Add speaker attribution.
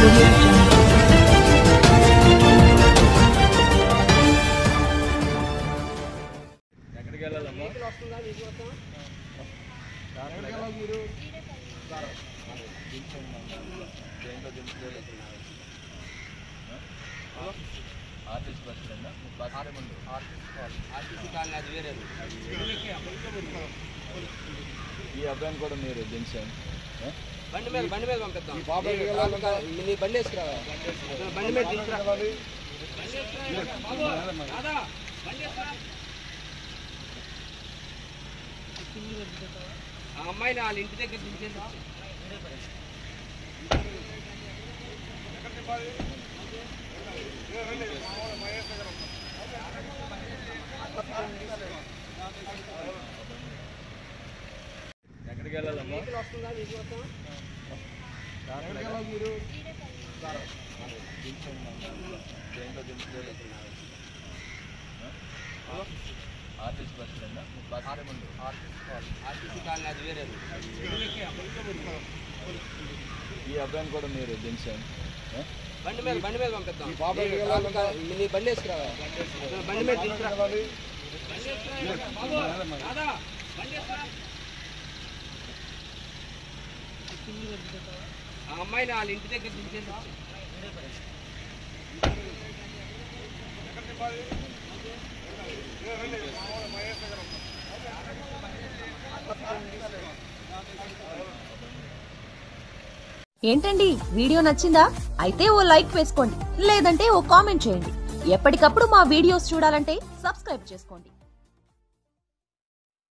Speaker 1: audio jungle.
Speaker 2: ఎక్కడికి వెళ్ళాలమ్మా దేంట్లో దించుకోవాలి artist bus stand bus
Speaker 3: RTC colony అది వేరే
Speaker 2: ఈ అబ్బాయిని కూడా మీరు దించండి ఆ?
Speaker 3: బండి మీద బండి మీద పంపిద్దాం నీ- నీ బండి వేసుకురా బండి మీద తీసుకురా బండి వేసుకురా. బాబు, రాధా, బండి వేసుకురా. ఆ అమ్మాయిని వాళ్ళ ఇంటి దగ్గర దించేసి
Speaker 2: ఎక్కడికి వెళ్ళాలమ్మా
Speaker 3: వస్తుందా నీకు వస్తాం
Speaker 2: దేంట్లో దించుకోవాలి artist bus stand bus
Speaker 3: RTC colony అది వేరే
Speaker 2: ఈ అబ్బాయిని కూడా మీరు దించండి ఆ?
Speaker 3: బండి మీద బండి మీద పంపిద్దాం నీ- నీ బండి వేసుకురా బండి మీద తీసుకురా బండి వేసుకురా. బాబు, రాధా, బండి వేసుకురా. ఆ అమ్మాయిని వాళ్ళ ఇంటి దగ్గర దించేసి
Speaker 4: ఏంటండి వీడియో నచ్చిందా అయితే ఓ లైక్ వేసుకోండి లేదంటే ఓ కామెంట్ చేయండి ఎప్పటికప్పుడు మా వీడియోస్ చూడాలంటే సబ్స్క్రైబ్ చేసుకోండి